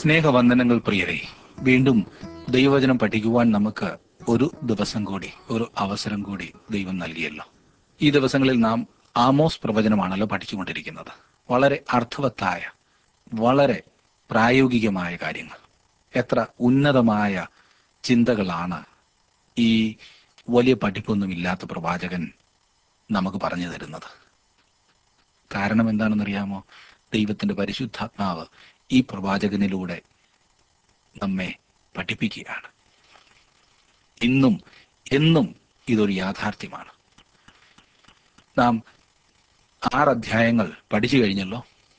സ്നേഹവന്ദനങ്ങൾ പ്രിയരെ വീണ്ടും ദൈവവചനം പഠിക്കുവാൻ നമുക്ക് ഒരു ദിവസം കൂടി ഒരു അവസരം കൂടി ദൈവം നൽകിയല്ലോ ഈ ദിവസങ്ങളിൽ നാം ആമോസ് പ്രവചനമാണല്ലോ പഠിച്ചുകൊണ്ടിരിക്കുന്നത് വളരെ അർത്ഥവത്തായ വളരെ പ്രായോഗികമായ കാര്യങ്ങൾ എത്ര ഉന്നതമായ ചിന്തകളാണ് ഈ വലിയ പഠിപ്പൊന്നുമില്ലാത്ത പ്രവാചകൻ നമുക്ക് പറഞ്ഞു തരുന്നത് കാരണം എന്താണെന്നറിയാമോ ദൈവത്തിന്റെ പരിശുദ്ധാത്മാവ് ഈ പ്രവാചകനിലൂടെ നമ്മെ പഠിപ്പിക്കുകയാണ് ഇന്നും എന്നും ഇതൊരു യാഥാർത്ഥ്യമാണ് നാം ആറ് അധ്യായങ്ങൾ പഠിച്ചു കഴിഞ്ഞല്ലോ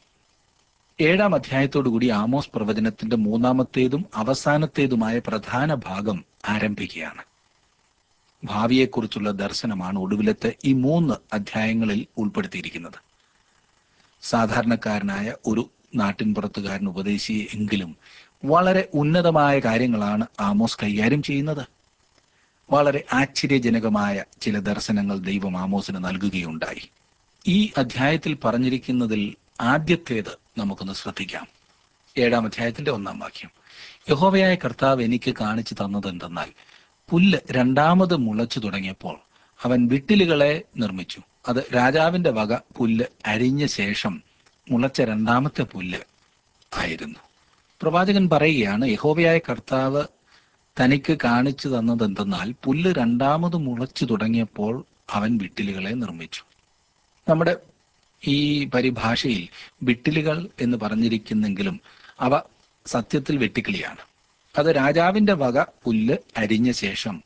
ഏഴാം അധ്യായത്തോടു കൂടി ആമോസ് പ്രവചനത്തിന്റെ മൂന്നാമത്തേതും അവസാനത്തേതുമായ പ്രധാന ഭാഗം ആരംഭിക്കുകയാണ് ഭാവിയെക്കുറിച്ചുള്ള ദർശനമാണ് ഒടുവിലത്തെ ഈ മൂന്ന് അധ്യായങ്ങളിൽ ഉൾപ്പെടുത്തിയിരിക്കുന്നത് സാധാരണക്കാരനായ ഒരു നാട്ടിൻപുറത്തുകാരൻ ഉപദേശിയെ എങ്കിലും വളരെ ഉന്നതമായ കാര്യങ്ങളാണ് ആമോസ് കൈകാര്യം ചെയ്യുന്നത് വളരെ ആശ്ചര്യജനകമായ ചില ദർശനങ്ങൾ ദൈവം ആമോസിന് നൽകുകയുണ്ടായി ഈ അധ്യായത്തിൽ പറഞ്ഞിരിക്കുന്നതിൽ ആദ്യത്തേത് നമുക്കൊന്ന് ശ്രദ്ധിക്കാം ഏഴാം അധ്യായത്തിന്റെ ഒന്നാം വാക്യം യഹോവയായ കർത്താവ് എനിക്ക് കാണിച്ചു തന്നതെന്തെന്നാൽ പുല്ല് രണ്ടാമത് മുളച്ചു തുടങ്ങിയപ്പോൾ അവൻ വിട്ടിലുകളെ നിർമ്മിച്ചു അത് രാജാവിന്റെ വക പുല്ല് അരിഞ്ഞ ശേഷം മുളച്ച രണ്ടാമത്തെ പുല്ല് ആയിരുന്നു പ്രവാചകൻ പറയുകയാണ് യഹോവയായ കർത്താവ് തനിക്ക് കാണിച്ചു തന്നത് എന്തെന്നാൽ പുല്ല് രണ്ടാമത് മുളച്ചു തുടങ്ങിയപ്പോൾ അവൻ വിട്ടിലുകളെ നിർമ്മിച്ചു നമ്മുടെ ഈ പരിഭാഷയിൽ വിട്ടിലുകൾ എന്ന് പറഞ്ഞിരിക്കുന്നെങ്കിലും അവ സത്യത്തിൽ വെട്ടിക്കിളിയാണ് അത് രാജാവിന്റെ വക പുല്ല് അരിഞ്ഞ ശേഷം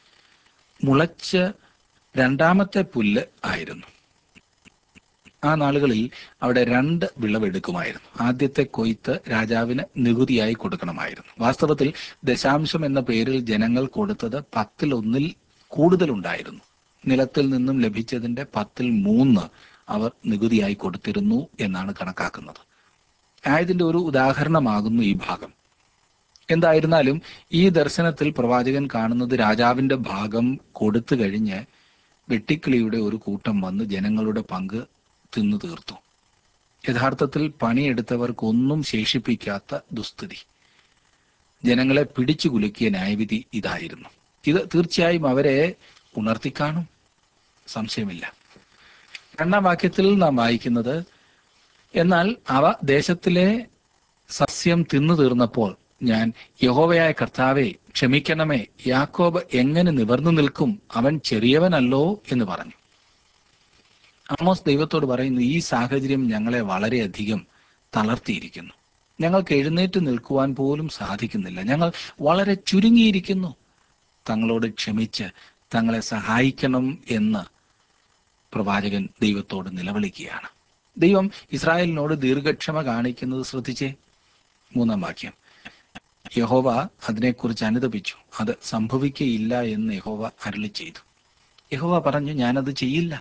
മുളച്ച് രണ്ടാമത്തെ പുല്ല് ആയിരുന്നു ആ നാളുകളിൽ അവിടെ രണ്ട് വിളവെടുക്കുമായിരുന്നു ആദ്യത്തെ കൊയ്ത്ത് രാജാവിന് നികുതിയായി കൊടുക്കണമായിരുന്നു വാസ്തവത്തിൽ ദശാംശം എന്ന പേരിൽ ജനങ്ങൾ കൊടുത്തത് പത്തിൽ ഒന്നിൽ കൂടുതലുണ്ടായിരുന്നു നിലത്തിൽ നിന്നും ലഭിച്ചതിന്റെ പത്തിൽ മൂന്ന് അവർ നികുതിയായി കൊടുത്തിരുന്നു എന്നാണ് കണക്കാക്കുന്നത് ആയതിന്റെ ഒരു ഉദാഹരണമാകുന്നു ഈ ഭാഗം എന്തായിരുന്നാലും ഈ ദർശനത്തിൽ പ്രവാചകൻ കാണുന്നത് രാജാവിന്റെ ഭാഗം കൊടുത്തു കഴിഞ്ഞ് വെട്ടിക്കിളിയുടെ ഒരു കൂട്ടം വന്ന് ജനങ്ങളുടെ പങ്ക് തിന്നു തീർത്തു യഥാർത്ഥത്തിൽ പണിയെടുത്തവർക്കൊന്നും ശേഷിപ്പിക്കാത്ത ദുസ്ഥിതി ജനങ്ങളെ പിടിച്ചു കുലുക്കിയ ന്യായവിധി ഇതായിരുന്നു ഇത് തീർച്ചയായും അവരെ ഉണർത്തിക്കാണും സംശയമില്ല രണ്ടാം വാക്യത്തിൽ നാം വായിക്കുന്നത് എന്നാൽ അവ ദേശത്തിലെ സസ്യം തിന്നു തീർന്നപ്പോൾ ഞാൻ യഹോവയായ കർത്താവെ ക്ഷമിക്കണമേ യാക്കോബ് എങ്ങനെ നിവർന്നു നിൽക്കും അവൻ ചെറിയവനല്ലോ എന്ന് പറഞ്ഞു ആമോസ് ദൈവത്തോട് പറയുന്നു ഈ സാഹചര്യം ഞങ്ങളെ വളരെയധികം തളർത്തിയിരിക്കുന്നു ഞങ്ങൾക്ക് എഴുന്നേറ്റ് നിൽക്കുവാൻ പോലും സാധിക്കുന്നില്ല ഞങ്ങൾ വളരെ ചുരുങ്ങിയിരിക്കുന്നു തങ്ങളോട് ക്ഷമിച്ച് തങ്ങളെ സഹായിക്കണം എന്ന് പ്രവാചകൻ ദൈവത്തോട് നിലവിളിക്കുകയാണ് ദൈവം ഇസ്രായേലിനോട് ദീർഘക്ഷമ കാണിക്കുന്നത് ശ്രദ്ധിച്ചേ മൂന്നാം വാക്യം യഹോവ അതിനെക്കുറിച്ച് അനുദപിച്ചു അത് സംഭവിക്കയില്ല എന്ന് യഹോവ അരുളി ചെയ്തു യഹോവ പറഞ്ഞു ഞാനത് ചെയ്യില്ല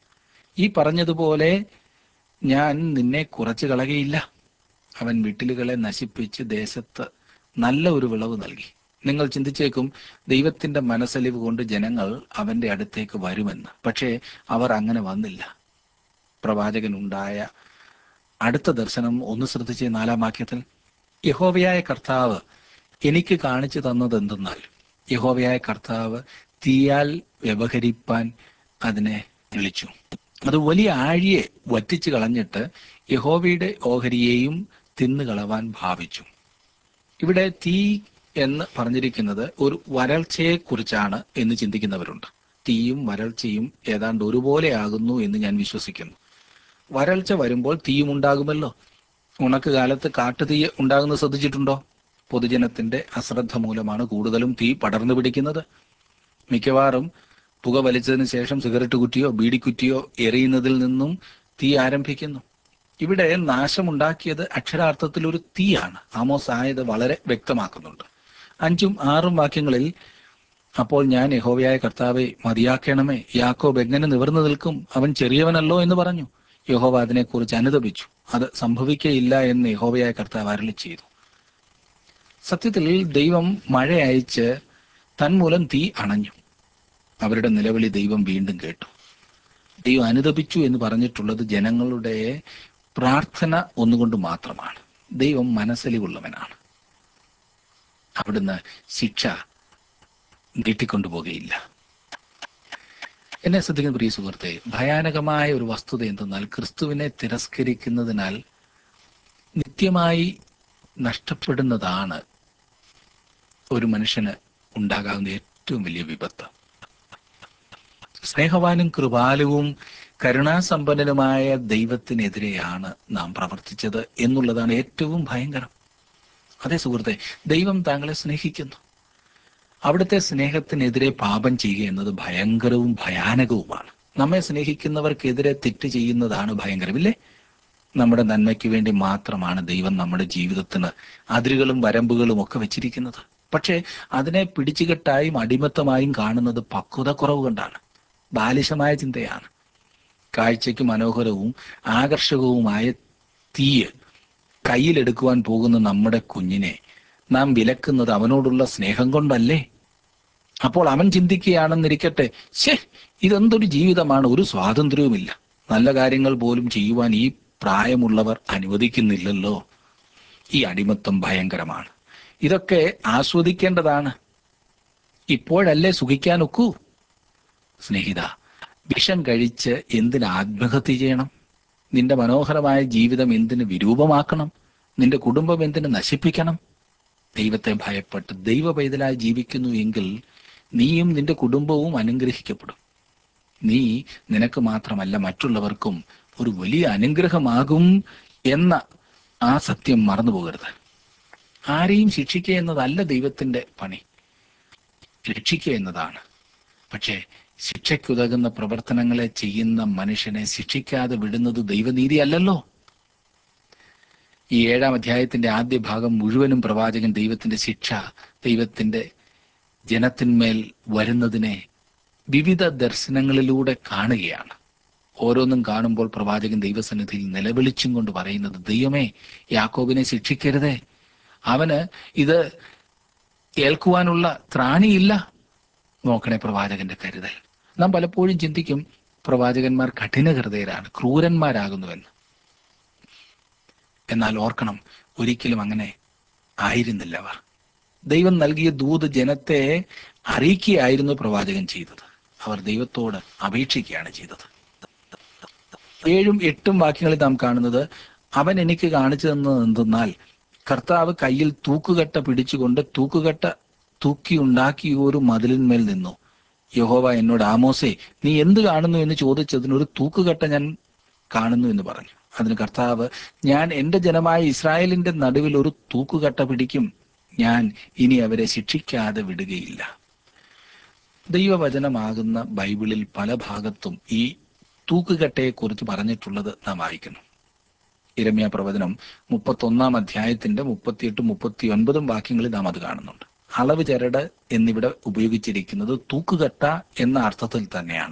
ഈ പറഞ്ഞതുപോലെ ഞാൻ നിന്നെ കുറച്ച് കളകയില്ല അവൻ വിട്ടിലുകളെ നശിപ്പിച്ച് ദേശത്ത് നല്ല ഒരു വിളവ് നൽകി നിങ്ങൾ ചിന്തിച്ചേക്കും ദൈവത്തിന്റെ മനസ്സലിവ് കൊണ്ട് ജനങ്ങൾ അവന്റെ അടുത്തേക്ക് വരുമെന്ന് പക്ഷേ അവർ അങ്ങനെ വന്നില്ല പ്രവാചകൻ ഉണ്ടായ അടുത്ത ദർശനം ഒന്ന് ശ്രദ്ധിച്ച് നാലാം വാക്യത്തിൽ യഹോവയായ കർത്താവ് എനിക്ക് കാണിച്ചു തന്നത് എന്തെന്നാൽ യഹോവയായ കർത്താവ് തീയാൽ വ്യവഹരിപ്പാൻ അതിനെ വിളിച്ചു അത് വലിയ ആഴിയെ വറ്റിച്ചു കളഞ്ഞിട്ട് യഹോവയുടെ ഓഹരിയെയും തിന്നുകളവാൻ ഭാവിച്ചു ഇവിടെ തീ എന്ന് പറഞ്ഞിരിക്കുന്നത് ഒരു വരൾച്ചയെ കുറിച്ചാണ് എന്ന് ചിന്തിക്കുന്നവരുണ്ട് തീയും വരൾച്ചയും ഏതാണ്ട് ഒരുപോലെയാകുന്നു എന്ന് ഞാൻ വിശ്വസിക്കുന്നു വരൾച്ച വരുമ്പോൾ തീയും ഉണ്ടാകുമല്ലോ ഉണക്ക് കാലത്ത് കാട്ടുതീ ഉണ്ടാകുന്നത് ശ്രദ്ധിച്ചിട്ടുണ്ടോ പൊതുജനത്തിന്റെ അശ്രദ്ധ മൂലമാണ് കൂടുതലും തീ പടർന്നു പിടിക്കുന്നത് മിക്കവാറും പുക വലിച്ചതിന് ശേഷം സിഗരറ്റ് കുറ്റിയോ ബീഡിക്കുറ്റിയോ എറിയുന്നതിൽ നിന്നും തീ ആരംഭിക്കുന്നു ഇവിടെ നാശമുണ്ടാക്കിയത് അക്ഷരാർത്ഥത്തിൽ ഒരു തീയാണ് ആമോസ് ആയത് വളരെ വ്യക്തമാക്കുന്നുണ്ട് അഞ്ചും ആറും വാക്യങ്ങളിൽ അപ്പോൾ ഞാൻ യഹോവയായ കർത്താവെ മതിയാക്കണമേ യാക്കോബ് എങ്ങനെ നിവർന്നു നിൽക്കും അവൻ ചെറിയവനല്ലോ എന്ന് പറഞ്ഞു യഹോവ അതിനെക്കുറിച്ച് അനുദപിച്ചു അത് സംഭവിക്കയില്ല എന്ന് യഹോവയായ കർത്താവ് അരളി ചെയ്തു സത്യത്തിൽ ദൈവം മഴ അയച്ച് തന്മൂലം തീ അണഞ്ഞു അവരുടെ നിലവിളി ദൈവം വീണ്ടും കേട്ടു ദൈവം അനുദപിച്ചു എന്ന് പറഞ്ഞിട്ടുള്ളത് ജനങ്ങളുടെ പ്രാർത്ഥന ഒന്നുകൊണ്ട് മാത്രമാണ് ദൈവം മനസ്സലിവുള്ളവനാണ് അവിടുന്ന് ശിക്ഷ നീട്ടിക്കൊണ്ടുപോകുകയില്ല എന്നെ ശ്രദ്ധിക്കുന്ന പ്രിയ സുഹൃത്തെ ഭയാനകമായ ഒരു വസ്തുത എന്തെന്നാൽ ക്രിസ്തുവിനെ തിരസ്കരിക്കുന്നതിനാൽ നിത്യമായി നഷ്ടപ്പെടുന്നതാണ് ഒരു മനുഷ്യന് ഉണ്ടാകാവുന്ന ഏറ്റവും വലിയ വിപത്ത് സ്നേഹവാനും കൃപാലുവും കരുണാസമ്പന്നനുമായ ദൈവത്തിനെതിരെയാണ് നാം പ്രവർത്തിച്ചത് എന്നുള്ളതാണ് ഏറ്റവും ഭയങ്കരം അതെ സുഹൃത്തെ ദൈവം താങ്കളെ സ്നേഹിക്കുന്നു അവിടുത്തെ സ്നേഹത്തിനെതിരെ പാപം ചെയ്യുക എന്നത് ഭയങ്കരവും ഭയാനകവുമാണ് നമ്മെ സ്നേഹിക്കുന്നവർക്കെതിരെ തെറ്റ് ചെയ്യുന്നതാണ് ഭയങ്കരമില്ലേ നമ്മുടെ നന്മയ്ക്ക് വേണ്ടി മാത്രമാണ് ദൈവം നമ്മുടെ ജീവിതത്തിന് അതിരുകളും വരമ്പുകളും ഒക്കെ വെച്ചിരിക്കുന്നത് പക്ഷേ അതിനെ പിടിച്ചുകെട്ടായും അടിമത്തമായും കാണുന്നത് പക്വത കുറവ് കൊണ്ടാണ് ബാലിശമായ ചിന്തയാണ് കാഴ്ചയ്ക്ക് മനോഹരവും ആകർഷകവുമായ തീയ് കയ്യിലെടുക്കുവാൻ പോകുന്ന നമ്മുടെ കുഞ്ഞിനെ നാം വിലക്കുന്നത് അവനോടുള്ള സ്നേഹം കൊണ്ടല്ലേ അപ്പോൾ അവൻ ചിന്തിക്കുകയാണെന്നിരിക്കട്ടെ ശേ ഇതെന്തൊരു ജീവിതമാണ് ഒരു സ്വാതന്ത്ര്യവുമില്ല നല്ല കാര്യങ്ങൾ പോലും ചെയ്യുവാൻ ഈ പ്രായമുള്ളവർ അനുവദിക്കുന്നില്ലല്ലോ ഈ അടിമത്തം ഭയങ്കരമാണ് ഇതൊക്കെ ആസ്വദിക്കേണ്ടതാണ് ഇപ്പോഴല്ലേ സുഖിക്കാനൊക്കൂ സ്നേഹിത വിഷം കഴിച്ച് എന്തിന് ആത്മഹത്യ ചെയ്യണം നിന്റെ മനോഹരമായ ജീവിതം എന്തിന് വിരൂപമാക്കണം നിന്റെ കുടുംബം എന്തിന് നശിപ്പിക്കണം ദൈവത്തെ ഭയപ്പെട്ട് ദൈവ പൈതലായി ജീവിക്കുന്നു എങ്കിൽ നീയും നിന്റെ കുടുംബവും അനുഗ്രഹിക്കപ്പെടും നീ നിനക്ക് മാത്രമല്ല മറ്റുള്ളവർക്കും ഒരു വലിയ അനുഗ്രഹമാകും എന്ന ആ സത്യം മറന്നു പോകരുത് ആരെയും ശിക്ഷിക്കുക എന്നതല്ല ദൈവത്തിന്റെ പണി രക്ഷിക്കുക എന്നതാണ് പക്ഷേ ശിക്ഷയ്ക്കുതകുന്ന പ്രവർത്തനങ്ങളെ ചെയ്യുന്ന മനുഷ്യനെ ശിക്ഷിക്കാതെ വിടുന്നത് ദൈവനീതി അല്ലല്ലോ ഈ ഏഴാം അധ്യായത്തിന്റെ ആദ്യ ഭാഗം മുഴുവനും പ്രവാചകൻ ദൈവത്തിന്റെ ശിക്ഷ ദൈവത്തിന്റെ ജനത്തിന്മേൽ വരുന്നതിനെ വിവിധ ദർശനങ്ങളിലൂടെ കാണുകയാണ് ഓരോന്നും കാണുമ്പോൾ പ്രവാചകൻ ദൈവസന്നിധിയിൽ നിലവിളിച്ചും കൊണ്ട് പറയുന്നത് ദൈവമേ യാക്കോബിനെ ശിക്ഷിക്കരുതേ അവന് ഇത് ഏൽക്കുവാനുള്ള ത്രാണിയില്ല നോക്കണേ പ്രവാചകന്റെ കരുതൽ നാം പലപ്പോഴും ചിന്തിക്കും പ്രവാചകന്മാർ കഠിന ഹൃദയരാണ് ക്രൂരന്മാരാകുന്നുവെന്ന് എന്നാൽ ഓർക്കണം ഒരിക്കലും അങ്ങനെ ആയിരുന്നില്ല അവർ ദൈവം നൽകിയ ദൂത് ജനത്തെ അറിയിക്കുകയായിരുന്നു പ്രവാചകൻ ചെയ്തത് അവർ ദൈവത്തോട് അപേക്ഷിക്കുകയാണ് ചെയ്തത് ഏഴും എട്ടും വാക്യങ്ങളിൽ നാം കാണുന്നത് അവൻ എനിക്ക് കാണിച്ചു തന്നത് എന്തെന്നാൽ കർത്താവ് കയ്യിൽ തൂക്കുകട്ട പിടിച്ചുകൊണ്ട് തൂക്കുകട്ട തൂക്കി ഉണ്ടാക്കിയ ഒരു മതിലിന്മേൽ നിന്നു യഹോവ എന്നോട് ആമോസേ നീ എന്ത് കാണുന്നു എന്ന് ചോദിച്ചതിന് ഒരു തൂക്കുകട്ട ഞാൻ കാണുന്നു എന്ന് പറഞ്ഞു അതിന് കർത്താവ് ഞാൻ എന്റെ ജനമായ ഇസ്രായേലിന്റെ നടുവിൽ ഒരു തൂക്കുകട്ട പിടിക്കും ഞാൻ ഇനി അവരെ ശിക്ഷിക്കാതെ വിടുകയില്ല ദൈവവചനമാകുന്ന ബൈബിളിൽ പല ഭാഗത്തും ഈ തൂക്കുകട്ടയെ കുറിച്ച് പറഞ്ഞിട്ടുള്ളത് നാം വായിക്കുന്നു ഇരമ്യ പ്രവചനം മുപ്പത്തൊന്നാം അധ്യായത്തിന്റെ മുപ്പത്തിയെട്ട് മുപ്പത്തി ഒൻപതും വാക്യങ്ങളിൽ നാം അത് കാണുന്നുണ്ട് അളവ് ചരട് എന്നിവിടെ ഉപയോഗിച്ചിരിക്കുന്നത് തൂക്കുകട്ട എന്ന അർത്ഥത്തിൽ തന്നെയാണ്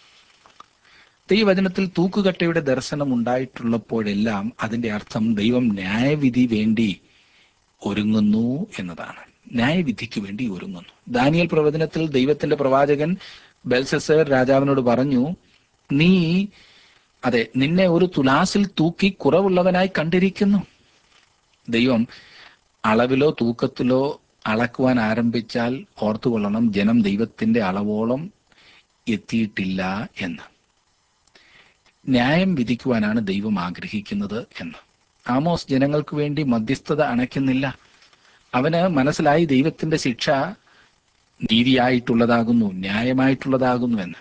ദൈവവചനത്തിൽ തൂക്കുകട്ടയുടെ ദർശനം ഉണ്ടായിട്ടുള്ളപ്പോഴെല്ലാം അതിന്റെ അർത്ഥം ദൈവം ന്യായവിധി വേണ്ടി ഒരുങ്ങുന്നു എന്നതാണ് ന്യായവിധിക്ക് വേണ്ടി ഒരുങ്ങുന്നു ദാനിയൽ പ്രവചനത്തിൽ ദൈവത്തിന്റെ പ്രവാചകൻ ബെൽസസർ രാജാവിനോട് പറഞ്ഞു നീ അതെ നിന്നെ ഒരു തുലാസിൽ തൂക്കി കുറവുള്ളവനായി കണ്ടിരിക്കുന്നു ദൈവം അളവിലോ തൂക്കത്തിലോ അളക്കുവാൻ ആരംഭിച്ചാൽ ഓർത്തുകൊള്ളണം ജനം ദൈവത്തിന്റെ അളവോളം എത്തിയിട്ടില്ല എന്ന് ന്യായം വിധിക്കുവാനാണ് ദൈവം ആഗ്രഹിക്കുന്നത് എന്ന് ആമോസ് ജനങ്ങൾക്ക് വേണ്ടി മധ്യസ്ഥത അണയ്ക്കുന്നില്ല അവന് മനസ്സിലായി ദൈവത്തിന്റെ ശിക്ഷ നീതിയായിട്ടുള്ളതാകുന്നു ന്യായമായിട്ടുള്ളതാകുന്നു എന്ന്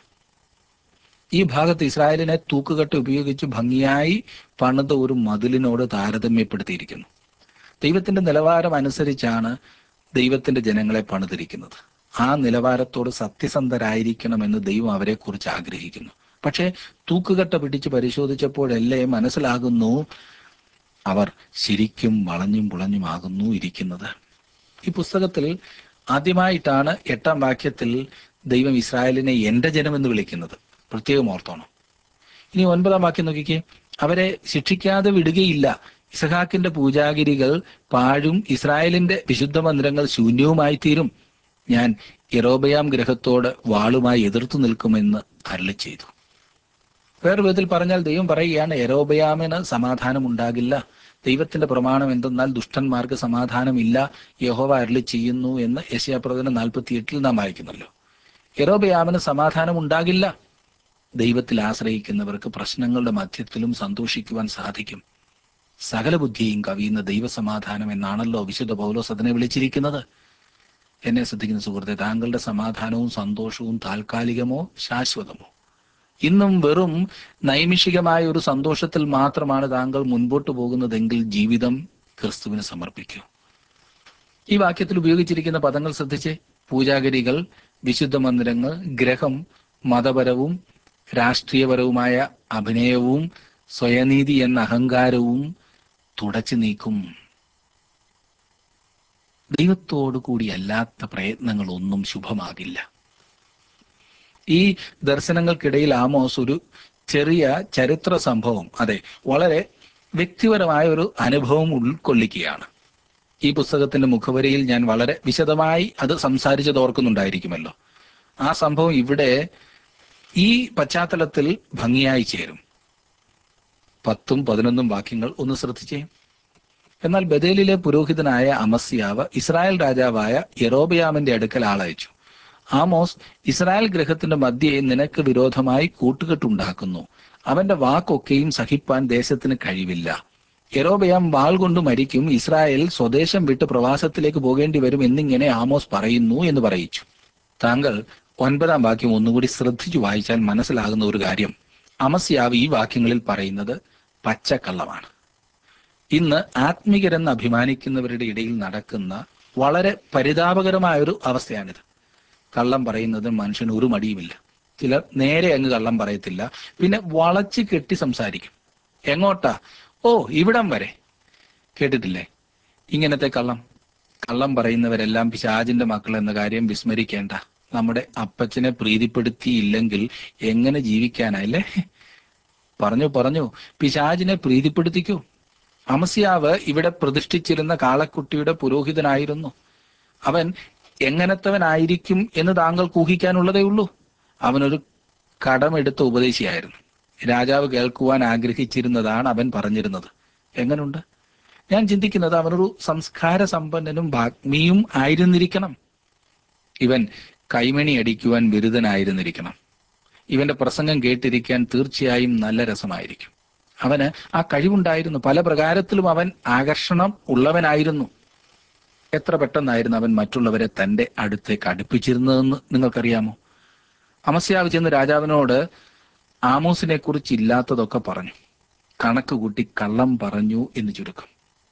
ഈ ഭാഗത്ത് ഇസ്രായേലിനെ തൂക്കുകെട്ട് ഉപയോഗിച്ച് ഭംഗിയായി പണിത ഒരു മതിലിനോട് താരതമ്യപ്പെടുത്തിയിരിക്കുന്നു ദൈവത്തിന്റെ നിലവാരം അനുസരിച്ചാണ് ദൈവത്തിന്റെ ജനങ്ങളെ പണിതിരിക്കുന്നത് ആ നിലവാരത്തോട് സത്യസന്ധരായിരിക്കണമെന്ന് ദൈവം അവരെ കുറിച്ച് ആഗ്രഹിക്കുന്നു പക്ഷേ തൂക്കുകെട്ട പിടിച്ച് പരിശോധിച്ചപ്പോഴല്ലേ മനസ്സിലാകുന്നു അവർ ശരിക്കും വളഞ്ഞും പുളഞ്ഞുമാകുന്നു ഇരിക്കുന്നത് ഈ പുസ്തകത്തിൽ ആദ്യമായിട്ടാണ് എട്ടാം വാക്യത്തിൽ ദൈവം ഇസ്രായേലിനെ എന്റെ ജനമെന്ന് വിളിക്കുന്നത് പ്രത്യേകം ഓർത്തോണം ഇനി ഒൻപതാം വാക്യം നോക്കിക്കേ അവരെ ശിക്ഷിക്കാതെ വിടുകയില്ല ഇസഹാക്കിന്റെ പൂജാഗിരികൾ പാഴും ഇസ്രായേലിന്റെ വിശുദ്ധ മന്ദിരങ്ങൾ ശൂന്യവുമായി തീരും ഞാൻ യറോബയാം ഗ്രഹത്തോട് വാളുമായി എതിർത്തു നിൽക്കുമെന്ന് അരളി ചെയ്തു വേറെ വിധത്തിൽ പറഞ്ഞാൽ ദൈവം പറയുകയാണ് യരോബയാമിന് സമാധാനം ഉണ്ടാകില്ല ദൈവത്തിന്റെ പ്രമാണം എന്തെന്നാൽ ദുഷ്ടന്മാർക്ക് സമാധാനമില്ല യഹോവ അരളി ചെയ്യുന്നു എന്ന് യശയാപ്രവചനം നാൽപ്പത്തി എട്ടിൽ നാം വായിക്കുന്നല്ലോ യറോബയാമിന് സമാധാനം ഉണ്ടാകില്ല ദൈവത്തിൽ ആശ്രയിക്കുന്നവർക്ക് പ്രശ്നങ്ങളുടെ മധ്യത്തിലും സന്തോഷിക്കുവാൻ സാധിക്കും സകല ബുദ്ധിയും കവിയുന്ന ദൈവസമാധാനം എന്നാണല്ലോ വിശുദ്ധ പൗലോസ് അതിനെ വിളിച്ചിരിക്കുന്നത് എന്നെ ശ്രദ്ധിക്കുന്ന സുഹൃത്തെ താങ്കളുടെ സമാധാനവും സന്തോഷവും താൽക്കാലികമോ ശാശ്വതമോ ഇന്നും വെറും നൈമിഷികമായ ഒരു സന്തോഷത്തിൽ മാത്രമാണ് താങ്കൾ മുൻപോട്ട് പോകുന്നതെങ്കിൽ ജീവിതം ക്രിസ്തുവിന് സമർപ്പിക്കൂ ഈ വാക്യത്തിൽ ഉപയോഗിച്ചിരിക്കുന്ന പദങ്ങൾ ശ്രദ്ധിച്ച് പൂജാഗിരികൾ വിശുദ്ധ മന്ദിരങ്ങൾ ഗ്രഹം മതപരവും രാഷ്ട്രീയപരവുമായ അഭിനയവും സ്വയനീതി എന്ന അഹങ്കാരവും തുടച്ചു നീക്കും ദൈവത്തോടു കൂടി അല്ലാത്ത പ്രയത്നങ്ങളൊന്നും ശുഭമാകില്ല ഈ ദർശനങ്ങൾക്കിടയിൽ ആമോസ് ഒരു ചെറിയ ചരിത്ര സംഭവം അതെ വളരെ വ്യക്തിപരമായ ഒരു അനുഭവം ഉൾക്കൊള്ളിക്കുകയാണ് ഈ പുസ്തകത്തിന്റെ മുഖവരിയിൽ ഞാൻ വളരെ വിശദമായി അത് സംസാരിച്ചത് ഓർക്കുന്നുണ്ടായിരിക്കുമല്ലോ ആ സംഭവം ഇവിടെ ഈ പശ്ചാത്തലത്തിൽ ഭംഗിയായി ചേരും പത്തും പതിനൊന്നും വാക്യങ്ങൾ ഒന്ന് ശ്രദ്ധിച്ചേ എന്നാൽ ബദേലിലെ പുരോഹിതനായ അമസ്യാവ് ഇസ്രായേൽ രാജാവായ യെറോബയാമിന്റെ അടുക്കൽ ആളയച്ചു ആമോസ് ഇസ്രായേൽ ഗ്രഹത്തിന്റെ മധ്യയെ നിനക്ക് വിരോധമായി കൂട്ടുകെട്ടുണ്ടാക്കുന്നു അവന്റെ വാക്കൊക്കെയും സഹിപ്പാൻ ദേശത്തിന് കഴിവില്ല യെറോബയാം വാൾ കൊണ്ട് മരിക്കും ഇസ്രായേൽ സ്വദേശം വിട്ട് പ്രവാസത്തിലേക്ക് പോകേണ്ടി വരും എന്നിങ്ങനെ ആമോസ് പറയുന്നു എന്ന് പറയിച്ചു താങ്കൾ ഒൻപതാം വാക്യം ഒന്നുകൂടി ശ്രദ്ധിച്ചു വായിച്ചാൽ മനസ്സിലാകുന്ന ഒരു കാര്യം അമസ്യാവ് ഈ വാക്യങ്ങളിൽ പറയുന്നത് പച്ചക്കള്ളമാണ് ഇന്ന് ആത്മികരെന്ന് അഭിമാനിക്കുന്നവരുടെ ഇടയിൽ നടക്കുന്ന വളരെ പരിതാപകരമായ ഒരു അവസ്ഥയാണിത് കള്ളം പറയുന്നത് മനുഷ്യന് ഒരു മടിയുമില്ല ചിലർ നേരെ അങ്ങ് കള്ളം പറയത്തില്ല പിന്നെ വളച്ച് കെട്ടി സംസാരിക്കും എങ്ങോട്ടാ ഓ ഇവിടം വരെ കേട്ടിട്ടില്ലേ ഇങ്ങനത്തെ കള്ളം കള്ളം പറയുന്നവരെല്ലാം പിശാചിന്റെ മക്കൾ എന്ന കാര്യം വിസ്മരിക്കേണ്ട നമ്മുടെ അപ്പച്ചനെ പ്രീതിപ്പെടുത്തിയില്ലെങ്കിൽ എങ്ങനെ ജീവിക്കാനല്ലേ പറഞ്ഞു പറഞ്ഞു പിശാചിനെ പ്രീതിപ്പെടുത്തിക്കൂ അമസ്യാവ് ഇവിടെ പ്രതിഷ്ഠിച്ചിരുന്ന കാളക്കുട്ടിയുടെ പുരോഹിതനായിരുന്നു അവൻ എങ്ങനത്തവനായിരിക്കും എന്ന് താങ്കൾക്ക് ഊഹിക്കാനുള്ളതേ ഉള്ളൂ അവനൊരു കടമെടുത്ത ഉപദേശിയായിരുന്നു രാജാവ് കേൾക്കുവാൻ ആഗ്രഹിച്ചിരുന്നതാണ് അവൻ പറഞ്ഞിരുന്നത് എങ്ങനുണ്ട് ഞാൻ ചിന്തിക്കുന്നത് അവനൊരു സംസ്കാര സമ്പന്നനും ഭാഗ്മിയും ആയിരുന്നിരിക്കണം ഇവൻ കൈമണി അടിക്കുവാൻ ബിരുദനായിരുന്നിരിക്കണം ഇവന്റെ പ്രസംഗം കേട്ടിരിക്കാൻ തീർച്ചയായും നല്ല രസമായിരിക്കും അവന് ആ കഴിവുണ്ടായിരുന്നു പല പ്രകാരത്തിലും അവൻ ആകർഷണം ഉള്ളവനായിരുന്നു എത്ര പെട്ടെന്നായിരുന്നു അവൻ മറ്റുള്ളവരെ തന്റെ അടുത്തേക്ക് അടുപ്പിച്ചിരുന്നതെന്ന് നിങ്ങൾക്കറിയാമോ അമസ്യാവ് ചെന്ന് രാജാവിനോട് ആമോസിനെ കുറിച്ച് ഇല്ലാത്തതൊക്കെ പറഞ്ഞു കണക്ക് കൂട്ടി കള്ളം പറഞ്ഞു എന്ന് ചുരുക്കം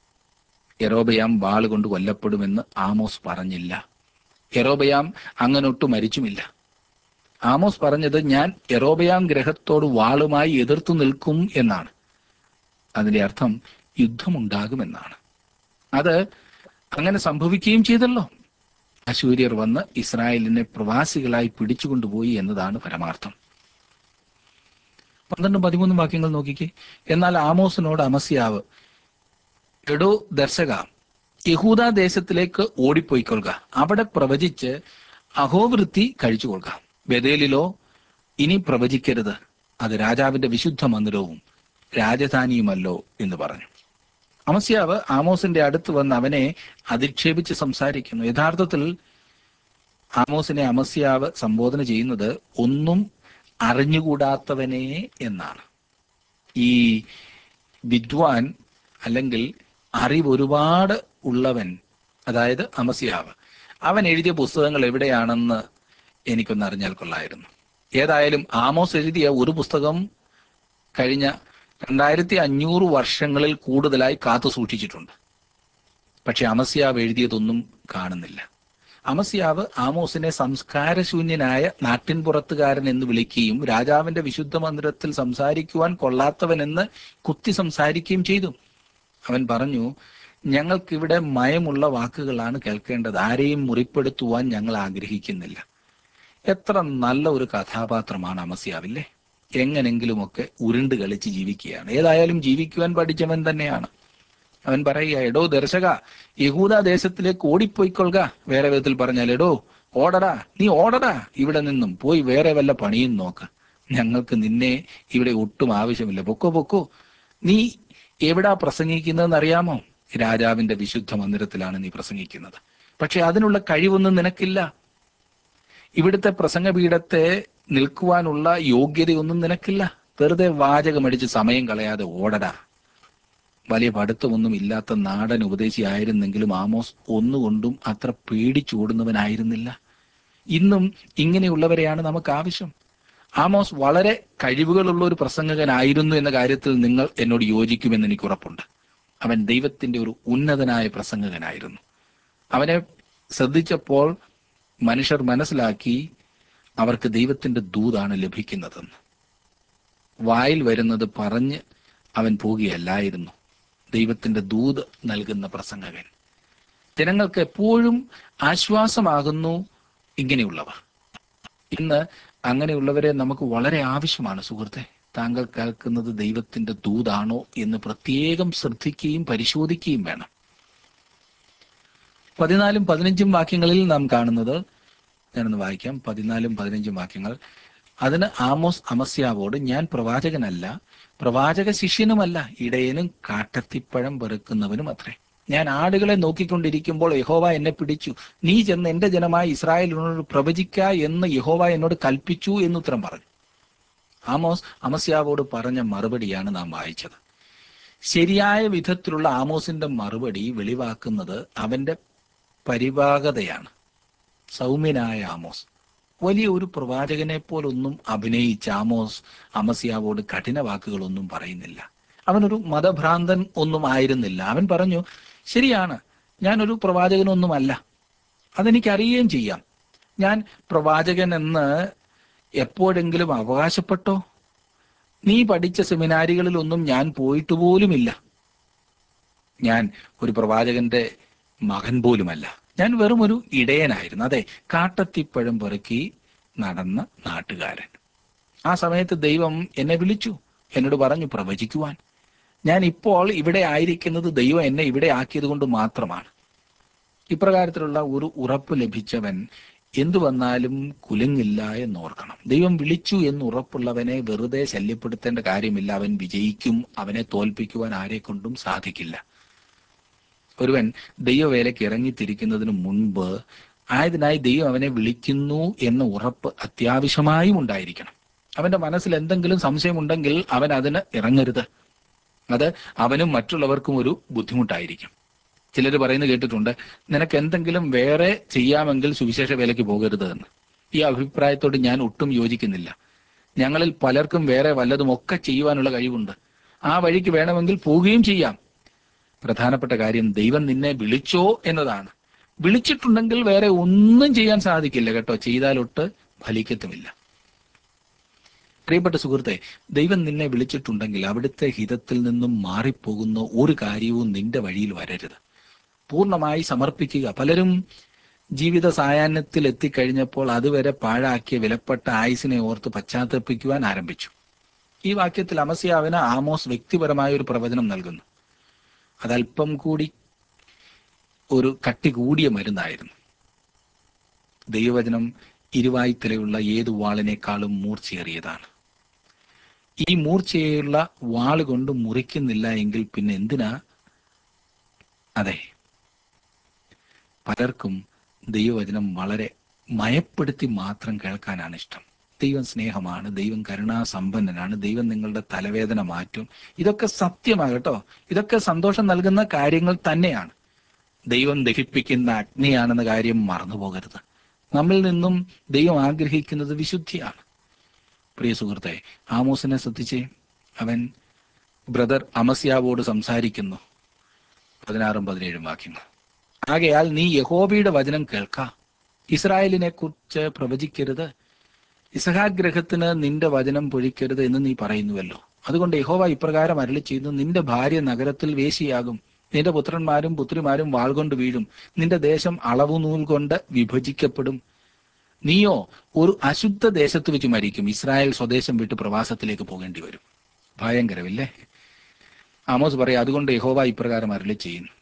യറോബയാം വാൾ കൊണ്ട് കൊല്ലപ്പെടുമെന്ന് ആമോസ് പറഞ്ഞില്ല യറോബയാം അങ്ങനൊട്ട് മരിച്ചുമില്ല ആമോസ് പറഞ്ഞത് ഞാൻ യറോബയാം ഗ്രഹത്തോട് വാളുമായി എതിർത്തു നിൽക്കും എന്നാണ് അതിന്റെ അർത്ഥം യുദ്ധമുണ്ടാകുമെന്നാണ് അത് അങ്ങനെ സംഭവിക്കുകയും ചെയ്തല്ലോ അശൂര്യർ വന്ന് ഇസ്രായേലിനെ പ്രവാസികളായി പിടിച്ചുകൊണ്ടുപോയി എന്നതാണ് പരമാർത്ഥം പന്ത്രണ്ടും പതിമൂന്നും വാക്യങ്ങൾ നോക്കിക്കേ എന്നാൽ ആമോസിനോട് അമസ്യാവ് എടോ ദർശക യഹൂദ ദേശത്തിലേക്ക് ഓടിപ്പോയിക്കൊള്ളുക അവിടെ പ്രവചിച്ച് അഹോവൃത്തി കഴിച്ചുകൊള്ളുക ബദേലിലോ ഇനി പ്രവചിക്കരുത് അത് രാജാവിന്റെ വിശുദ്ധ മന്ദിരവും രാജധാനിയുമല്ലോ എന്ന് പറഞ്ഞു അമസ്യാവ് ആമോസിന്റെ അടുത്ത് വന്ന് അവനെ അധിക്ഷേപിച്ച് സംസാരിക്കുന്നു യഥാർത്ഥത്തിൽ ആമോസിനെ അമസ്യാവ് സംബോധന ചെയ്യുന്നത് ഒന്നും അറിഞ്ഞുകൂടാത്തവനെ എന്നാണ് ഈ വിദ്വാൻ അല്ലെങ്കിൽ അറിവ് ഒരുപാട് ഉള്ളവൻ അതായത് അമസ്യാവ് അവൻ എഴുതിയ പുസ്തകങ്ങൾ എവിടെയാണെന്ന് എനിക്കൊന്ന് അറിഞ്ഞാൽ കൊള്ളായിരുന്നു ഏതായാലും ആമോസ് എഴുതിയ ഒരു പുസ്തകം കഴിഞ്ഞ രണ്ടായിരത്തി അഞ്ഞൂറ് വർഷങ്ങളിൽ കൂടുതലായി കാത്തു സൂക്ഷിച്ചിട്ടുണ്ട് പക്ഷെ അമസ്യാവ് എഴുതിയതൊന്നും കാണുന്നില്ല അമസ്യാവ് ആമോസിനെ സംസ്കാരശൂന്യനായ നാട്ടിൻപുറത്തുകാരൻ എന്ന് വിളിക്കുകയും രാജാവിന്റെ വിശുദ്ധ മന്ദിരത്തിൽ സംസാരിക്കുവാൻ കൊള്ളാത്തവനെന്ന് കുത്തി സംസാരിക്കുകയും ചെയ്തു അവൻ പറഞ്ഞു ഞങ്ങൾക്കിവിടെ മയമുള്ള വാക്കുകളാണ് കേൾക്കേണ്ടത് ആരെയും മുറിപ്പെടുത്തുവാൻ ഞങ്ങൾ ആഗ്രഹിക്കുന്നില്ല എത്ര നല്ല ഒരു കഥാപാത്രമാണ് അമസ്യാവില്ലേ എങ്ങനെങ്കിലുമൊക്കെ ഉരുണ്ട് കളിച്ച് ജീവിക്കുകയാണ് ഏതായാലും ജീവിക്കുവാൻ പഠിച്ചവൻ തന്നെയാണ് അവൻ പറയുക എടോ ദർശക യഹൂദ ദേശത്തിലേക്ക് ഓടിപ്പോയിക്കൊള്ളുക വേറെ വിധത്തിൽ പറഞ്ഞാൽ എടോ ഓടടാ നീ ഓടടാ ഇവിടെ നിന്നും പോയി വേറെ വല്ല പണിയും നോക്ക് ഞങ്ങൾക്ക് നിന്നെ ഇവിടെ ഒട്ടും ആവശ്യമില്ല പൊക്കോ പൊക്കോ നീ എവിടാ പ്രസംഗിക്കുന്നതെന്ന് അറിയാമോ രാജാവിന്റെ വിശുദ്ധ മന്ദിരത്തിലാണ് നീ പ്രസംഗിക്കുന്നത് പക്ഷെ അതിനുള്ള കഴിവൊന്നും നിനക്കില്ല ഇവിടുത്തെ പ്രസംഗപീഠത്തെ നിൽക്കുവാനുള്ള യോഗ്യതയൊന്നും നിനക്കില്ല വെറുതെ വാചകമടിച്ച് സമയം കളയാതെ ഓടടാ വലിയ പഠിത്തമൊന്നും ഇല്ലാത്ത നാടൻ ഉപദേശിയായിരുന്നെങ്കിലും ആമോസ് ഒന്നുകൊണ്ടും അത്ര പേടിച്ചോടുന്നവനായിരുന്നില്ല ഇന്നും ഇങ്ങനെയുള്ളവരെയാണ് നമുക്ക് ആവശ്യം ആമോസ് വളരെ കഴിവുകളുള്ള ഒരു പ്രസംഗകനായിരുന്നു എന്ന കാര്യത്തിൽ നിങ്ങൾ എന്നോട് യോജിക്കുമെന്ന് എനിക്ക് ഉറപ്പുണ്ട് അവൻ ദൈവത്തിന്റെ ഒരു ഉന്നതനായ പ്രസംഗകനായിരുന്നു അവനെ ശ്രദ്ധിച്ചപ്പോൾ മനുഷ്യർ മനസ്സിലാക്കി അവർക്ക് ദൈവത്തിന്റെ ദൂതാണ് ലഭിക്കുന്നതെന്ന് വായിൽ വരുന്നത് പറഞ്ഞ് അവൻ പോകുകയല്ലായിരുന്നു ദൈവത്തിന്റെ ദൂത് നൽകുന്ന പ്രസംഗകൻ ജനങ്ങൾക്ക് എപ്പോഴും ആശ്വാസമാകുന്നു ഇങ്ങനെയുള്ളവർ ഇന്ന് അങ്ങനെയുള്ളവരെ നമുക്ക് വളരെ ആവശ്യമാണ് സുഹൃത്തെ താങ്കൾ കേൾക്കുന്നത് ദൈവത്തിന്റെ ദൂതാണോ എന്ന് പ്രത്യേകം ശ്രദ്ധിക്കുകയും പരിശോധിക്കുകയും വേണം പതിനാലും പതിനഞ്ചും വാക്യങ്ങളിൽ നാം കാണുന്നത് ഞാനൊന്ന് വായിക്കാം പതിനാലും പതിനഞ്ചും വാക്യങ്ങൾ അതിന് ആമോസ് അമസ്യാവോട് ഞാൻ പ്രവാചകനല്ല പ്രവാചക ശിഷ്യനുമല്ല ഇടയനും കാട്ടത്തിപ്പഴം വെറുക്കുന്നവനും അത്രേ ഞാൻ ആടുകളെ നോക്കിക്കൊണ്ടിരിക്കുമ്പോൾ യഹോവ എന്നെ പിടിച്ചു നീ ചെന്ന് എന്റെ ജനമായ ഇസ്രായേലിനോട് പ്രവചിക്ക എന്ന് യഹോവ എന്നോട് കൽപ്പിച്ചു എന്നുത്തരം പറഞ്ഞു ആമോസ് അമസ്യാവോട് പറഞ്ഞ മറുപടിയാണ് നാം വായിച്ചത് ശരിയായ വിധത്തിലുള്ള ആമോസിന്റെ മറുപടി വെളിവാക്കുന്നത് അവന്റെ പരിവാഹതയാണ് സൗമ്യനായ ആമോസ് വലിയ ഒരു പ്രവാചകനെ പോലൊന്നും അഭിനയിച്ച ആമോസ് അമസ്യാവോട് കഠിന വാക്കുകളൊന്നും പറയുന്നില്ല അവനൊരു മതഭ്രാന്തൻ ഒന്നും ആയിരുന്നില്ല അവൻ പറഞ്ഞു ശരിയാണ് ഞാനൊരു പ്രവാചകനൊന്നുമല്ല അതെനിക്കറിയുകയും ചെയ്യാം ഞാൻ പ്രവാചകൻ എന്ന് എപ്പോഴെങ്കിലും അവകാശപ്പെട്ടോ നീ പഠിച്ച സെമിനാരികളിലൊന്നും ഞാൻ പോയിട്ട് പോലുമില്ല ഞാൻ ഒരു പ്രവാചകന്റെ മകൻ പോലുമല്ല ഞാൻ വെറും ഒരു ഇടയനായിരുന്നു അതെ കാട്ടത്തിപ്പഴം പെറുക്കി നടന്ന നാട്ടുകാരൻ ആ സമയത്ത് ദൈവം എന്നെ വിളിച്ചു എന്നോട് പറഞ്ഞു പ്രവചിക്കുവാൻ ഞാൻ ഇപ്പോൾ ഇവിടെ ആയിരിക്കുന്നത് ദൈവം എന്നെ ഇവിടെ ആക്കിയത് കൊണ്ട് മാത്രമാണ് ഇപ്രകാരത്തിലുള്ള ഒരു ഉറപ്പ് ലഭിച്ചവൻ എന്തു വന്നാലും കുലുങ്ങില്ല എന്നോർക്കണം ദൈവം വിളിച്ചു എന്ന് ഉറപ്പുള്ളവനെ വെറുതെ ശല്യപ്പെടുത്തേണ്ട കാര്യമില്ല അവൻ വിജയിക്കും അവനെ തോൽപ്പിക്കുവാൻ ആരെ കൊണ്ടും സാധിക്കില്ല ഒരുവൻ ദൈവവേലയ്ക്ക് ഇറങ്ങിത്തിരിക്കുന്നതിന് മുൻപ് ആയതിനായി ദൈവം അവനെ വിളിക്കുന്നു എന്ന ഉറപ്പ് അത്യാവശ്യമായും ഉണ്ടായിരിക്കണം അവന്റെ മനസ്സിൽ എന്തെങ്കിലും സംശയമുണ്ടെങ്കിൽ അവൻ അതിന് ഇറങ്ങരുത് അത് അവനും മറ്റുള്ളവർക്കും ഒരു ബുദ്ധിമുട്ടായിരിക്കും ചിലർ പറയുന്നത് കേട്ടിട്ടുണ്ട് നിനക്ക് എന്തെങ്കിലും വേറെ ചെയ്യാമെങ്കിൽ സുവിശേഷ വേലയ്ക്ക് പോകരുത് എന്ന് ഈ അഭിപ്രായത്തോട് ഞാൻ ഒട്ടും യോജിക്കുന്നില്ല ഞങ്ങളിൽ പലർക്കും വേറെ വല്ലതും ഒക്കെ ചെയ്യുവാനുള്ള കഴിവുണ്ട് ആ വഴിക്ക് വേണമെങ്കിൽ പോവുകയും ചെയ്യാം പ്രധാനപ്പെട്ട കാര്യം ദൈവം നിന്നെ വിളിച്ചോ എന്നതാണ് വിളിച്ചിട്ടുണ്ടെങ്കിൽ വേറെ ഒന്നും ചെയ്യാൻ സാധിക്കില്ല കേട്ടോ ചെയ്താലൊട്ട് ഫലിക്കത്തുമില്ല പ്രിയപ്പെട്ട സുഹൃത്തെ ദൈവം നിന്നെ വിളിച്ചിട്ടുണ്ടെങ്കിൽ അവിടുത്തെ ഹിതത്തിൽ നിന്നും മാറിപ്പോകുന്ന ഒരു കാര്യവും നിന്റെ വഴിയിൽ വരരുത് പൂർണ്ണമായി സമർപ്പിക്കുക പലരും ജീവിത സായാഹ്നത്തിൽ എത്തിക്കഴിഞ്ഞപ്പോൾ അതുവരെ പാഴാക്കിയ വിലപ്പെട്ട ആയുസിനെ ഓർത്ത് പശ്ചാത്തപിക്കുവാൻ ആരംഭിച്ചു ഈ വാക്യത്തിൽ അമസ്യാവിന് ആമോസ് വ്യക്തിപരമായ ഒരു പ്രവചനം നൽകുന്നു അതല്പം കൂടി ഒരു കട്ടി കൂടിയ മരുന്നായിരുന്നു ദൈവവചനം ഇരുവായ്ത്തലയുള്ള ഏതു വാളിനേക്കാളും മൂർച്ചയേറിയതാണ് ഈ മൂർച്ചയുള്ള വാള് കൊണ്ട് മുറിക്കുന്നില്ല എങ്കിൽ പിന്നെ എന്തിനാ അതെ പലർക്കും ദൈവവചനം വളരെ മയപ്പെടുത്തി മാത്രം കേൾക്കാനാണ് ഇഷ്ടം ദൈവം സ്നേഹമാണ് ദൈവം കരുണാസമ്പന്നനാണ് ദൈവം നിങ്ങളുടെ തലവേദന മാറ്റും ഇതൊക്കെ സത്യമാണ് കേട്ടോ ഇതൊക്കെ സന്തോഷം നൽകുന്ന കാര്യങ്ങൾ തന്നെയാണ് ദൈവം ദഹിപ്പിക്കുന്ന അഗ്നിയാണെന്ന കാര്യം മറന്നുപോകരുത് നമ്മിൽ നിന്നും ദൈവം ആഗ്രഹിക്കുന്നത് വിശുദ്ധിയാണ് പ്രിയ സുഹൃത്തെ ആമോസിനെ ശ്രദ്ധിച്ചേ അവൻ ബ്രദർ അമസ്യാവോട് സംസാരിക്കുന്നു പതിനാറും പതിനേഴും വാക്യങ്ങൾ ആകയാൽ നീ യഹോബയുടെ വചനം കേൾക്ക ഇസ്രായേലിനെ കുറിച്ച് പ്രവചിക്കരുത് ഇസഹാഗ്രഹത്തിന് നിന്റെ വചനം പൊഴിക്കരുത് എന്ന് നീ പറയുന്നുവല്ലോ അതുകൊണ്ട് യഹോവ ഇപ്രകാരം അരളി ചെയ്യുന്നു നിന്റെ ഭാര്യ നഗരത്തിൽ വേശിയാകും നിന്റെ പുത്രന്മാരും പുത്രിമാരും വാൾ കൊണ്ട് വീഴും നിന്റെ ദേശം അളവു നൂൽ കൊണ്ട് വിഭജിക്കപ്പെടും നീയോ ഒരു അശുദ്ധ ദേശത്ത് വെച്ച് മരിക്കും ഇസ്രായേൽ സ്വദേശം വിട്ട് പ്രവാസത്തിലേക്ക് പോകേണ്ടി വരും ഭയങ്കരമില്ലേ ആമോസ് പറയാം അതുകൊണ്ട് യഹോവ ഇപ്രകാരം അരളി ചെയ്യുന്നു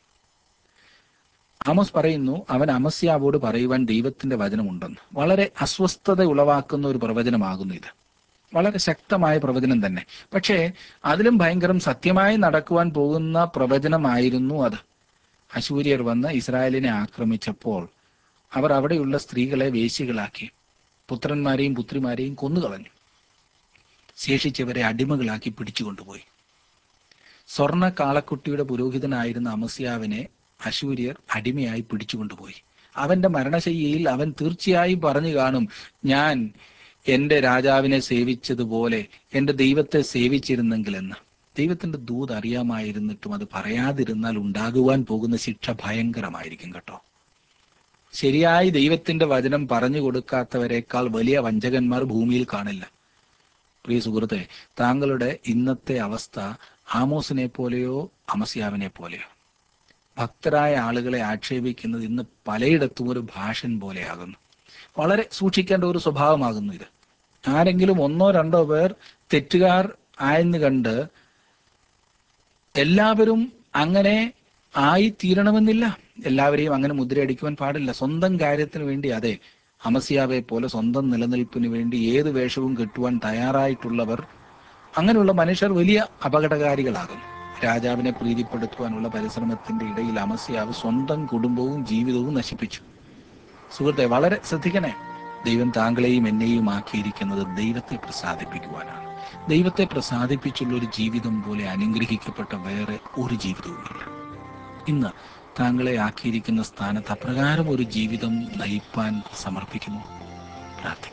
ആമോസ് പറയുന്നു അവൻ അമസ്യാവോട് പറയുവാൻ ദൈവത്തിന്റെ വചനമുണ്ടെന്ന് വളരെ അസ്വസ്ഥത ഉളവാക്കുന്ന ഒരു പ്രവചനമാകുന്നു ഇത് വളരെ ശക്തമായ പ്രവചനം തന്നെ പക്ഷേ അതിലും ഭയങ്കരം സത്യമായി നടക്കുവാൻ പോകുന്ന പ്രവചനമായിരുന്നു അത് അശൂര്യർ വന്ന് ഇസ്രായേലിനെ ആക്രമിച്ചപ്പോൾ അവർ അവിടെയുള്ള സ്ത്രീകളെ വേശ്യകളാക്കി പുത്രന്മാരെയും പുത്രിമാരെയും കൊന്നുകളഞ്ഞു ശേഷിച്ചവരെ അടിമകളാക്കി പിടിച്ചുകൊണ്ടുപോയി സ്വർണ്ണ കാളക്കുട്ടിയുടെ പുരോഹിതനായിരുന്ന അമസ്യാവിനെ അശൂര്യർ അടിമയായി പിടിച്ചുകൊണ്ടുപോയി അവന്റെ മരണശയ്യയിൽ അവൻ തീർച്ചയായും പറഞ്ഞു കാണും ഞാൻ എന്റെ രാജാവിനെ സേവിച്ചതുപോലെ എന്റെ ദൈവത്തെ സേവിച്ചിരുന്നെങ്കിലെന്ന് ദൈവത്തിന്റെ ദൂത് അറിയാമായിരുന്നിട്ടും അത് പറയാതിരുന്നാൽ ഉണ്ടാകുവാൻ പോകുന്ന ശിക്ഷ ഭയങ്കരമായിരിക്കും കേട്ടോ ശരിയായി ദൈവത്തിന്റെ വചനം പറഞ്ഞു കൊടുക്കാത്തവരെക്കാൾ വലിയ വഞ്ചകന്മാർ ഭൂമിയിൽ കാണില്ല പ്രിയ സുഹൃത്തെ താങ്കളുടെ ഇന്നത്തെ അവസ്ഥ ആമോസിനെ പോലെയോ അമസ്യാവിനെ പോലെയോ ഭക്തരായ ആളുകളെ ആക്ഷേപിക്കുന്നത് ഇന്ന് പലയിടത്തും ഒരു ഭാഷൻ പോലെയാകുന്നു വളരെ സൂക്ഷിക്കേണ്ട ഒരു സ്വഭാവമാകുന്നു ഇത് ആരെങ്കിലും ഒന്നോ രണ്ടോ പേർ തെറ്റുകാർ ആയെന്ന് കണ്ട് എല്ലാവരും അങ്ങനെ ആയി തീരണമെന്നില്ല എല്ലാവരെയും അങ്ങനെ മുദ്രയടിക്കുവാൻ പാടില്ല സ്വന്തം കാര്യത്തിന് വേണ്ടി അതെ അമസ്യാവെ പോലെ സ്വന്തം നിലനിൽപ്പിന് വേണ്ടി ഏത് വേഷവും കെട്ടുവാൻ തയ്യാറായിട്ടുള്ളവർ അങ്ങനെയുള്ള മനുഷ്യർ വലിയ അപകടകാരികളാകുന്നു രാജാവിനെ പ്രീതിപ്പെടുത്തുവാനുള്ള പരിശ്രമത്തിന്റെ ഇടയിൽ അമസ്യാവ് സ്വന്തം കുടുംബവും ജീവിതവും നശിപ്പിച്ചു സുഹൃത്തെ വളരെ ശ്രദ്ധിക്കണേ ദൈവം താങ്കളെയും എന്നെയും ആക്കിയിരിക്കുന്നത് ദൈവത്തെ പ്രസാദിപ്പിക്കുവാനാണ് ദൈവത്തെ പ്രസാദിപ്പിച്ചുള്ള ഒരു ജീവിതം പോലെ അനുഗ്രഹിക്കപ്പെട്ട വേറെ ഒരു ജീവിതവുമില്ല ഇന്ന് താങ്കളെ ആക്കിയിരിക്കുന്ന സ്ഥാനത്ത് അപ്രകാരം ഒരു ജീവിതം നയിപ്പാൻ സമർപ്പിക്കുന്നു പ്രാർത്ഥിക്കാം